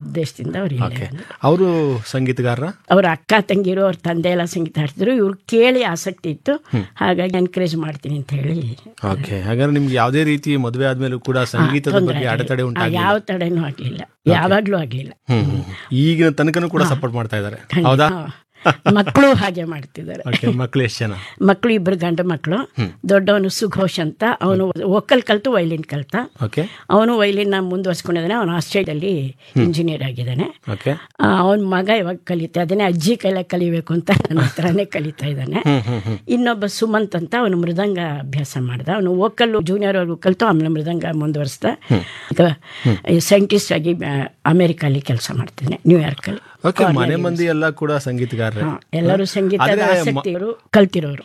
ಉದ್ದೇಶದಿಂದ ಅವ್ರು ಇಲ್ಲೇ ಓಕೆ ಬಂದ್ರು. ಅವರು ಸಂಗೀತಗಾರರ ಅವ್ರ ಅಕ್ಕ ತಂಗಿರು ಅವ್ರ ತಂದೆ ಎಲ್ಲ ಸಂಗೀತ ಹಾಡ್ತಿದ್ರು ಇವ್ರು ಕೇಳಿ ಆಸಕ್ತಿ ಇತ್ತು ಹಾಗಾಗಿ ಎನ್ಕರೇಜ್ ಮಾಡ್ತೀನಿ ಅಂತ ಹೇಳಿ ಓಕೆ ಹಾಗಾದ್ರೆ ನಿಮ್ಗೆ ಯಾವುದೇ ರೀತಿ ಮದುವೆ ಆದ್ಮೇಲೂ ಕೂಡ ಸಂಗೀತದ ತೊಂದ್ರೆ ಬಗ್ಗೆ ಆಗ್ಲಿಲ್ಲ. ಅಡೆತಡೆ ಆ, ಉಂಟಾಗಿಲ್ಲ ಯಾವ ತಡೆನೂ ಆಗ್ಲಿಲ್ಲ ಯಾವಾಗ್ಲೂ ಆಗ್ಲಿಲ್ಲ ಹ್ಮ್ ಹ್ಮ್. ಈಗಿನ ತನಕನೂ ಕೂಡ ಸಪೋರ್ಟ್ ಮಾಡ್ತಾ ಇದ್ದಾರೆ ಹೌದಾ ಮಕ್ಕಳು ಹಾಗೆ ಮಾಡ್ತಿದ್ದಾರೆ ಓಕೆ ಮಕ್ಳು ಎಷ್ಟು ಜನ ಮಕ್ಕಳು ಇಬ್ರು ಗಂಡು ಮಕ್ಕಳು ದೊಡ್ಡವನು ಸುಘೋಷ್ ಅಂತ ಅವನು ವೋಕಲ್ ಕಲ್ತು ವೈಲಿನ್ ಕಲ್ತ ಓಕೆ ಅವನು ವೈಲಿನ್ ಮುಂದುವರ್ಸ್ಕೊಂಡಿದ್ದಾನೆ ಅವನು ಆಸ್ಟ್ರೇಲಿಯಲ್ಲಿ ಇಂಜಿನಿಯರ್ ಆಗಿದ್ದಾನೆ ಓಕೆ ಅವನ ಮಗ ಇವಾಗ ಕಲಿತಾ ಇದ್ದಾನೆ ಅಜ್ಜಿ ಕೈಲ ಕಲಿಬೇಕು ಅಂತ ನನ್ನ ಹತ್ರನೇ ಕಲಿತಾ ಇದ್ದಾನೆ ಇನ್ನೊಬ್ಬ ಸುಮಂತ್ ಅಂತ ಅವನು ಮೃದಂಗ ಅಭ್ಯಾಸ ಮಾಡ್ದ ಅವನು ವೋಕಲ್ ಜೂನಿಯರ್ ವರ್ಗು ಕಲಿತು ಆಮೇಲೆ ಮೃದಂಗ ಮುಂದುವರಿಸ್ದ ಈಗ ಸೈಂಟಿಸ್ಟ್ ಆಗಿ ಆ, ಅಮೆರಿಕಲ್ಲಿ ಕೆಲಸ ಮಾಡ್ತಿದ್ದಾನೆ ನ್ಯೂಯಾರ್ಕಲ್ಲಿ ಓಕೆ ಮನೆ ಮಂದಿ ಎಲ್ಲ ಕೂಡ ಸಂಗೀತಗಾರರೇ ಹಾ, ಎಲ್ಲರೂ ಸಂಗೀತದ ಆದ್ರೆ ಮ- ಆಸಕ್ತಿಯವರು ಕಲ್ತಿರೋರು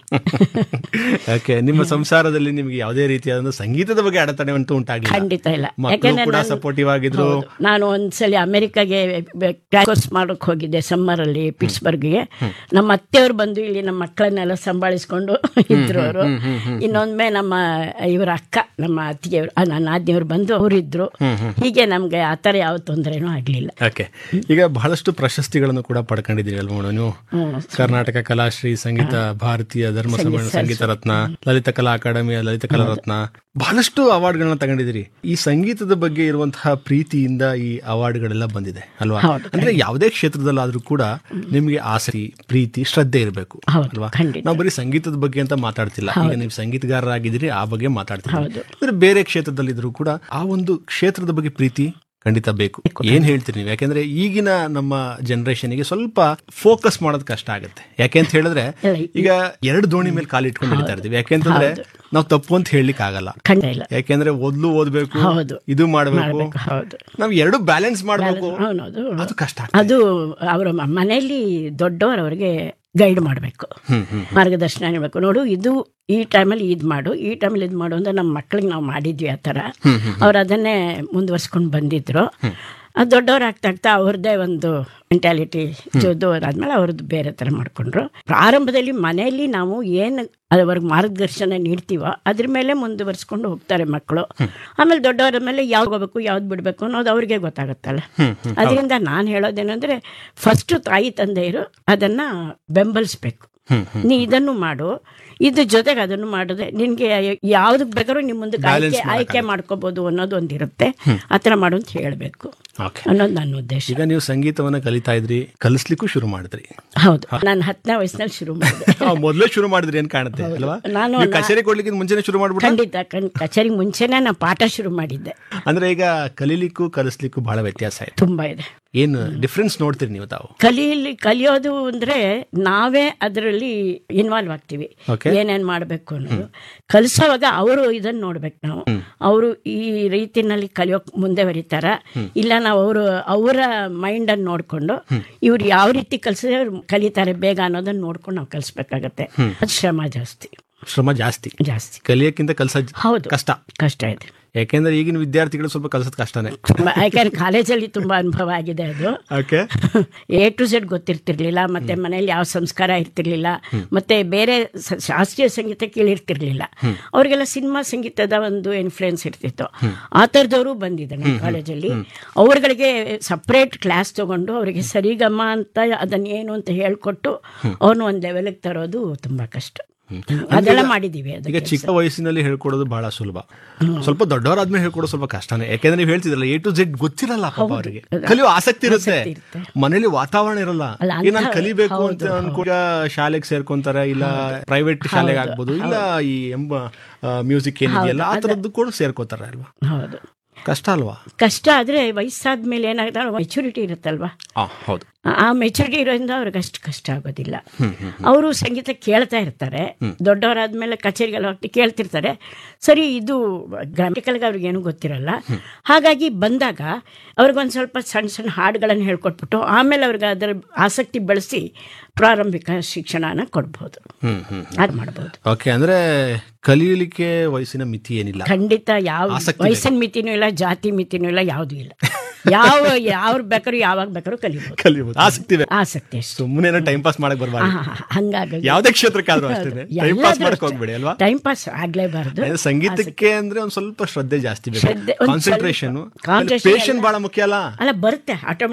ಓಕೆ ನಿಮ್ಮ ಸಂಸಾರದಲ್ಲಿ ನಿಮ್ಗೆ ಯಾವುದೇ ರೀತಿಯಾದ ಸಂಗೀತದ ಬಗ್ಗೆ ಅಡೆತಡೆ ಅಂತೂ ಉಂಟಾಗಿಲ್ಲ ಖಂಡಿತ ಇಲ್ಲ ಮಕ್ಕಳು ಯಾಕೆಂದ್ರೆ ಕೂಡ ನಾನು- ಸಪೋರ್ಟಿವ್ ಆಗಿದ್ರು ಹೌದು. ನಾನು ಒಂದ್ಸಲಿ ಅಮೆರಿಕಾಗೆ ಕೋರ್ಸ್ ಮಾಡೋಕೆ ಹೋಗಿದ್ದೆ ಸಮ್ಮರಲ್ಲಿ ಪಿಟ್ಸ್ಬರ್ಗ್ಗೆ ನಮ್ಮ ಅತ್ತೆಯವರು ಬಂದು ಇಲ್ಲಿ ನಮ್ಮ ಮಕ್ಕಳನ್ನೆಲ್ಲ ಸಂಭಾಳಿಸ್ಕೊಂಡು ಇದ್ರು ಅವರು ಇನ್ನೊಂದ್ಮೆ ನಮ್ಮ ಇವರ ಅಕ್ಕ ನಮ್ಮ ಅತ್ತಿಗೆಯವರು ಆ, ನನ್ನ ಆಜ್ಞೆಯವರು ಬಂದು ಅವರಿದ್ರು ಹೀಗೆ ನಮ್ಗೆ ಆ ಥರ ಯಾವ ತೊಂದರೆನೂ ಆಗಲಿಲ್ಲ ಓಕೆ ಈಗ ಬಹಳಷ್ಟು ಪ್ರಶಸ್ತಿಗಳನ್ನು ಕೂಡ ಪಡ್ಕೊಂಡಿದ್ದೀರಿ ಅಲ್ವಾ ಮೇಡಮ್ ನೀವು ಕರ್ನಾಟಕ ಕಲಾಶ್ರೀ ಸಂಗೀತ ಭಾರತೀಯ ಧರ್ಮ ಸಮ್ಮೇಳನ ಸಂಗೀತ ರತ್ನ ಲಲಿತ ಕಲಾ ಅಕಾಡೆಮಿಯ ಲಲಿತ ಕಲಾ ರತ್ನ ಬಹಳಷ್ಟು ಅವಾರ್ಡ್ಗಳನ್ನ ತಗೊಂಡಿದ್ದೀರಿ ಈ ಸಂಗೀತದ ಬಗ್ಗೆ ಇರುವಂತಹ ಪ್ರೀತಿಯಿಂದ ಈ ಅವಾರ್ಡ್ಗಳೆಲ್ಲ ಬಂದಿದೆ ಅಲ್ವಾ ಹೌದು, ಅಂದ್ರೆ ಯಾವುದೇ ಕ್ಷೇತ್ರದಲ್ಲಾದ್ರೂ ಕೂಡ ನಿಮ್ಗೆ ಆಸಕ್ತಿ ಪ್ರೀತಿ ಶ್ರದ್ಧೆ ಇರಬೇಕು ಹೌದು, ಅಲ್ವಾ ಖಂಡಿತ. ನಾವು ಬರೀ ಸಂಗೀತದ ಬಗ್ಗೆ ಅಂತ ಮಾತಾಡ್ತಿಲ್ಲ ಈಗ ನೀವು ಸಂಗೀತಗಾರರಾಗಿದ್ದೀರಿ ಆ ಬಗ್ಗೆ ಮಾತಾಡ್ತೀರಿ ಹೌದು. ಅಂದ್ರೆ ಬೇರೆ ಕ್ಷೇತ್ರದಲ್ಲಿದ್ರು ಕೂಡ ಆ ಒಂದು ಕ್ಷೇತ್ರದ ಬಗ್ಗೆ ಪ್ರೀತಿ ಖಂಡಿತ ಬೇಕು ಏನ್ ಹೇಳ್ತೀರಿ ನೀವು ಯಾಕೆಂದ್ರೆ ಈಗಿನ ನಮ್ಮ ಜನರೇಷನ್ಗೆ ಸ್ವಲ್ಪ ಫೋಕಸ್ ಮಾಡೋದು ಕಷ್ಟ ಆಗುತ್ತೆ ಯಾಕೆ ಅಂತ ಹೇಳಿದ್ರೆ ಇಲ್ಲ, ಈಗ ಎರಡು ದೋಣಿ ಮೇಲೆ ಕಾಲು ಇಟ್ಕೊಂಡು ಹಿಡಿತಾ ಇರ್ತೀವಿ ಯಾಕೆಂತಂದ್ರೆ ನಾವು ತಪ್ಪು ಅಂತ ಹೇಳಲಿಕ್ಕೆ ಆಗಲ್ಲ ಖಂಡಿತ ಇಲ್ಲ ಯಾಕೆಂದ್ರೆ ಓದ್ಲು ಓದ್ಬೇಕು ಹೌದು. ಇದು ಮಾಡ್ಬೇಕು ಮಾಡ್ಬೇಕು ಹೌದು ನಾವ್ ಎರಡು ಬ್ಯಾಲೆನ್ಸ್ ಮಾಡ್ಬೇಕು ಹೌದು ಅದು ಕಷ್ಟ ಆಗ್ತದೆ. ಅದು ಅವರ ಮನೆಯಲ್ಲಿ ದೊಡ್ಡವರು ಅವರಿಗೆ ಗೈಡ್ ಮಾಡಬೇಕು ಹ್ಮ್ ಹ್ಮ್ ಮಾರ್ಗದರ್ಶನ ನೀಡಬೇಕು ನೋಡು ಇದು ಈ ಟೈಮಲ್ಲಿ ಇದು ಮಾಡು ಈ ಟೈಮಲ್ಲಿ ಇದು ಮಾಡು ಅಂತ ನಮ್ಮ ಮಕ್ಳಿಗೆ ನಾವು ಮಾಡಿದ್ವಿ ಆ ಥರ ಅವ್ರು ಅದನ್ನೇ ಮುಂದುವರ್ಸ್ಕೊಂಡು ಬಂದಿದ್ರು ಅದು ದೊಡ್ಡವ್ರು ಆಗ್ತಾ ಆಗ್ತಾ ಅವ್ರದ್ದೇ ಒಂದು ಮೆಂಟ್ಯಾಲಿಟಿ ಜೋದು ಅದಾದ್ಮೇಲೆ ಅವ್ರದ್ದು ಬೇರೆ ಥರ ಮಾಡ್ಕೊಂಡ್ರು ಪ್ರಾರಂಭದಲ್ಲಿ ಮನೆಯಲ್ಲಿ ನಾವು ಏನು ಅದವರೆಗೆ ಮಾರ್ಗದರ್ಶನ ನೀಡ್ತೀವೋ ಅದ್ರ ಮೇಲೆ ಮುಂದುವರ್ಸ್ಕೊಂಡು ಹೋಗ್ತಾರೆ ಮಕ್ಕಳು ಆಮೇಲೆ ದೊಡ್ಡವರ ಮೇಲೆ ಯಾವ್ದು ಹೋಗ್ಬೇಕು ಯಾವ್ದು ಬಿಡಬೇಕು ಅನ್ನೋದು ಅವ್ರಿಗೆ ಗೊತ್ತಾಗುತ್ತಲ್ಲ ಅದರಿಂದ ನಾನು ಹೇಳೋದೇನೆಂದ್ರೆ ಫಸ್ಟು ತಾಯಿ ತಂದೆಯರು ಅದನ್ನ ಬೆಂಬಲಿಸ್ಬೇಕು ನೀ ಇದನ್ನು ಮಾಡು ಇದ್ರ ಜೊತೆಗೆ ಅದನ್ನು ಮಾಡಿದ್ರೆ ನಿನ್ಗೆ ಯಾವ್ದಕ್ ಬೇಕಾದ್ರೂ ನಿಮ್ ಮುಂದಕ್ಕೆ ಆಯ್ಕೆ ಆಯ್ಕೆ ಮಾಡ್ಕೋಬಹುದು ಅನ್ನೋದು ಒಂದಿರುತ್ತೆ ಆ ಥರ ಮಾಡು ಅಂತ ಹೇಳಬೇಕು ಓಕೆ ಅನ್ನೋದು ನನ್ನ ಉದ್ದೇಶ ಈಗ ನೀವು ಸಂಗೀತವನ್ನ ಕಲಿತಾ ಇದ್ರಿ ಕಲಿಸ್ಲಿಕ್ಕೂ ಶುರು ಮಾಡಿದ್ರಿ ಹೌದು ನಾನು ಹತ್ತನೇ ವಯಸ್ಸಿನಲ್ಲಿ ಶುರು ಮಾಡಿದೆ ಆ, ಮೊದ್ಲೇ ಶುರು ಮಾಡಿದ್ರಿ ಏನ್ ಕಾಣುತ್ತೆ ಅಲ್ವಾ ನಾನು ನೀವು ಕಚೇರಿ ಕೊಡ್ಲಿಕ್ಕೆ ಮುಂಚೆನೆ ಶುರು ಮಾಡ್ಬಿಟ್ಟ ಖಂಡಿತ ಖಂಡ್ ಕಚೇರಿ ಮುಂಚೆನೆ ನಾನು ಪಾಠ ಶುರು ಮಾಡಿದ್ದೆ ಅಂದ್ರೆ ಈಗ ಕಲೀಲಿಕ್ಕೂ ಕಲಿಸ್ಲಿಕ್ಕೂ ಬಹಳ ವ್ಯತ್ಯಾಸ ಇದೆ ತುಂಬಾ ಇದೆ ಏನು ಡಿಫ್ರೆನ್ಸ್ ನೋಡ್ತೀರಿ ನೀವು ತಾವು ಕಲಿಯಲಿ ಕಲಿಯೋದು ಅಂದ್ರೆ ನಾವೇ ಅದರಲ್ಲಿ ಇನ್ವಾಲ್ವ್ ಆಗ್ತೀವಿ Okay. ಏನೇನ್ ಮಾಡ್ಬೇಕು ಅನ್ನೋದು ಕಲಿಸೋವಾಗ ಅವರು ಇದನ್ನ ನೋಡ್ಬೇಕು ನಾವು ಅವರು ಈ ರೀತಿನಲ್ಲಿ ಕಲಿಯೋಕ್ ಮುಂದೆ ಬರೀತಾರ ಇಲ್ಲ ನಾವು ಅವರು ಅವರ ಮೈಂಡ್ ಅನ್ನು ನೋಡ್ಕೊಂಡು ಇವ್ರು ಯಾವ ರೀತಿ ಕಲಿಸಿದ್ರೆ ಅವ್ರು ಕಲಿತಾರೆ ಬೇಗ ಅನ್ನೋದನ್ನ ನೋಡ್ಕೊಂಡು ನಾವು ಕಲಿಸ್ಬೇಕಾಗತ್ತೆ ಅದು ಶ್ರಮ ಜಾಸ್ತಿ ಶ್ರಮ ಜಾಸ್ತಿ ಜಾಸ್ತಿ ಕಲಿಯಕ್ಕಿಂತ ಕಲ್ಸ ಹೌದು ಕಷ್ಟ ಕಷ್ಟ ಇದೆ ಯಾಕೆಂದ್ರೆ ಈಗಿನ ವಿದ್ಯಾರ್ಥಿಗಳು ಸ್ವಲ್ಪ ಕಲ್ಸೋದ್ ಕಷ್ಟನೇ ಯಾಕಂದ್ರೆ ಕಾಲೇಜಲ್ಲಿ ತುಂಬಾ ಅನುಭವ ಆಗಿದೆ ಅದು ಓಕೆ ಎ ಟು ಝೆಡ್ ಗೊತ್ತಿರ್ತಿರ್ಲಿಲ್ಲ ಮತ್ತೆ ಮನೇಲಿ ಯಾವ ಸಂಸ್ಕಾರ ಇರ್ತಿರ್ಲಿಲ್ಲ ಮತ್ತೆ ಬೇರೆ ಸ- ಶಾಸ್ತ್ರೀಯ ಸಂಗೀತ ಕೇಳಿರ್ತಿರ್ಲಿಲ್ಲ ಅವ್ರಿಗೆಲ್ಲ ಸಿನಿಮಾ ಸಂಗೀತದ ಒಂದು ಇನ್ಫ್ಲುಯೆನ್ಸ್ ಇರ್ತಿತ್ತು ಆ ಥರದವರು ಬಂದಿದ್ದಾರೆ ನಮ್ಮ ಕಾಲೇಜಲ್ಲಿ ಅವ್ರಗಳಿಗೆ ಸಪ್ರೇಟ್ ಕ್ಲಾಸ್ ತಗೊಂಡು ಅವರಿಗೆ ಸರಿಗಮ ಅಂತ ಅದನ್ನ ಏನು ಅಂತ ಹೇಳ್ಕೊಟ್ಟು ಅವ್ರನ್ನ ಒಂದು ಲೆವೆಲ್ಗೆ ತರೋದು ತುಂಬಾ ಕಷ್ಟ ಅದೆಲ್ಲ ಮಾಡಿದೀವಿ ಈಗ ಅದಕ್ಕೆ ಚಿಕ್ಕ ವಯಸ್ಸಿನಲ್ಲಿ ಹೇಳ್ಕೊಡೋದು ಬಹಳ ಸುಲಭ ಸ್ವಲ್ಪ ದೊಡ್ಡವರಾದ್ಮೇಲೆ ಹೇಳ್ಕೊಡೋದು ಸ್ವಲ್ಪ ಕಷ್ಟನೇ ಯಾಕೆಂದ್ರೆ ನೀವು ಹೇಳ್ತಿದ್ರಲ್ಲ ಎ ಟು ಝೆಡ್ ಗೊತ್ತಿರಲ್ಲ ಪಾಪ ಅವರಿಗೆ ಕಲಿಯೋ ಆಸಕ್ತಿ ಇರುತ್ತೆ ಇರುತ್ತೆ. ಮನೇಲಿ ವಾತಾವರಣ ಇರಲ್ಲ ಅಲ್ಲ, ಏ ನಾನು ಅಂಥ- ಕಲಿಬೇಕು ಅಂತ ಅನ್ಕೊಂಡ ಶಾಲೆಗೆ ಸೇರ್ಕೊಂತಾರೆ ಇಲ್ಲ ಪ್ರೈವೇಟ್ ಶಾಲೆಗೆ ಆಗ್ಬೋದು ಇಲ್ಲ ಈ ಎಂಬ ಮ್ಯೂಸಿಕ್ ಏನಿದೆಯಲ್ಲ ಆ ತರದ್ದು ಕೂಡ ಸೇರ್ಕೋತಾರೆ ಅಲ್ವಾ ಹೌದು ಕಷ್ಟ ಅಲ್ವಾ ಕಷ್ಟ ಆದ್ರೆ ವಯಸ್ಸಾದ್ಮೇಲೆ ಏನಾಗುತ್ತೆ ಮೆಚುರಿಟಿ ಇರುತ್ತಲ್ವಾ ಹೌದು ಆ ಮೆಚುರಿಟಿ ಇರೋದ್ರಿಂದ ಅವ್ರಿಗೆ ಅಷ್ಟು ಕಷ್ಟ ಆಗೋದಿಲ್ಲ ಅವರು ಸಂಗೀತ ಕೇಳ್ತಾ ಇರ್ತಾರೆ ದೊಡ್ಡವರಾದ್ಮೇಲೆ ಕಚೇರಿಗೆಲ್ಲ ಹೋಗ್ತಿ ಕೇಳ್ತಿರ್ತಾರೆ ಸರಿ ಇದು ಗ್ರಾಮಿಕಲ್ಗೆ ಅವ್ರಿಗೇನು ಗೊತ್ತಿರಲ್ಲ ಹಾಗಾಗಿ ಬಂದಾಗ ಅವ್ರಿಗೊಂದು ಸ್ವಲ್ಪ ಸಣ್ಣ ಸಣ್ಣ ಹಾಡುಗಳನ್ನು ಹೇಳ್ಕೊಟ್ಬಿಟ್ಟು ಆಮೇಲೆ ಅವ್ರಿಗೆ ಅದರ ಆಸಕ್ತಿ ಬೆಳೆಸಿ ಪ್ರಾರಂಭಿಕ ಶಿಕ್ಷಣನ ಕೊಡ್ಬೋದು ಹ್ಮ್ ಹ್ಮ್ ಅದು ಮಾಡ್ಬೋದು ಓಕೆ ಅಂದ್ರೆ ಕಲಿಯಲಿಕ್ಕೆ ವಯಸ್ಸಿನ ಮಿತಿ ಏನಿಲ್ಲ ಖಂಡಿತ ಯಾವ ಆಸಕ್ತಿ ವಯಸ್ಸಿನ ಮಿತಿನೂ ಇಲ್ಲ ಜಾತಿ ಮಿತಿನೂ ಇಲ್ಲ ಯಾವುದೂ ಇಲ್ಲ ಯಾವ ಯಾವ ಬೇಕಾದ್ರೂ ಯಾವಾಗ ಬೇಕಾದ್ರೂ ಕಲಿಬೋದು ಕಲಿಬಹುದು ಆಸಕ್ತಿ ಬೇಕು ಆಸಕ್ತಿ ಅಷ್ಟು ಸುಮ್ಮನೆ ಟೈಮ್ ಪಾಸ್ ಮಾಡಕ್ ಬರ್ಬಾರ್ದು ಹಂಗಾಗಿ ಯಾವ್ದೇ ಕ್ಷೇತ್ರಕ್ಕಾದ್ರೂ ಅಷ್ಟೇ ಟೈಮ್ ಪಾಸ್ ಮಾಡಕ್ ಹೋಗ್ಬೇಡಿ ಅಲ್ವಾ ಟೈಮ್ ಪಾಸ್ ಆಗ್ಲೇಬಾರ್ದು ಅದೇ ಸಂಗೀತಕ್ಕೆ ಅಂದ್ರೆ ಒಂದ್ ಸ್ವಲ್ಪ ಶ್ರದ್ಧೆ ಜಾಸ್ತಿ ಬೇಕು ಶ್ರದ್ಧೆ, ಒಂದ್ ಕಾನ್ಸಂಟ್ರೇಷನ್ ಸ್ವಲ್ಪ concentration ಪೇಷನ್ ಬಹಳ ಮುಖ್ಯ ಅಲ್ಲ ಅಲ್ಲ ಬರುತ್ತೆ ಆಟೋಮೆಟಿಕ್